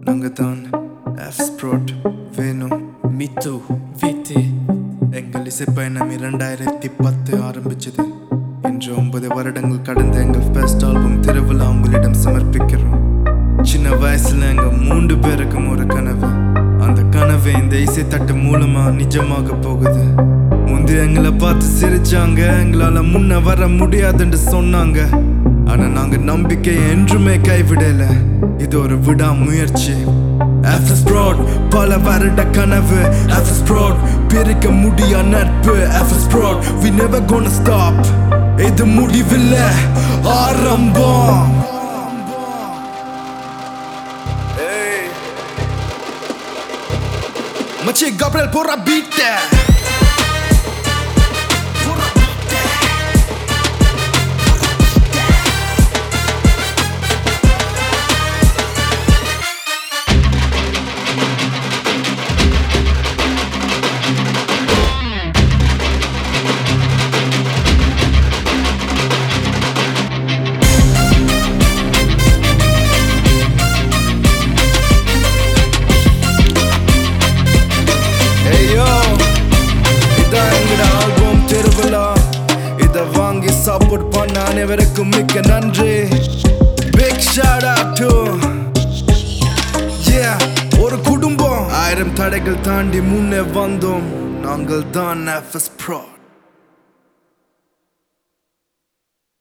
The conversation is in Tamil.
நாங்க தான் எஃப் ஸ்ப்ரோட் வேணும் மித்து வித்து எங்கள் இசைப்பயணம் இரண்டாயிரத்தி பத்து ஆரம்பிச்சது இன்று ஒன்பது வருடங்கள் கடந்த எங்கள் ஃபர்ஸ்ட் ஆல்பம் திருவிழா உங்களிடம் சமர்ப்பிக்கிறோம் சின்ன வயசுல எங்க மூன்று பேருக்கும் ஒரு கனவு அந்த கனவு இந்த இசைத்தட்டு மூலமா நிஜமாக போகுது முந்தி எங்களை பார்த்து சிரிச்சாங்க எங்களால முன்ன வர முடியாதுன்னு சொன்னாங்க ஆனா நாங்க நம்பிக்கை என்றுமே கைவிடல இது ஒரு விடாமுயற்சி FS Broad பல வருட கனவு FS Broad பிரிக்க முடியா நட்பு FS Broad we never gonna stop இது முடிவில்ல ஆரம்பம் ஏய். மச்சி கப்ரல் போற பீட்ட ஐயோ இதான் எங்கட ஆல்பம் திருவிழா இத வாங்கி சப்போர்ட் பண்ண அனைவருக்கும் மிக்க நன்றி big shout out to Yeah, ஒரு குடும்பம் ஆயிரம் தடைகள் தாண்டி முன்னே வந்தோம் நாங்கள் தான் எஃப்எஸ் ப்ரோ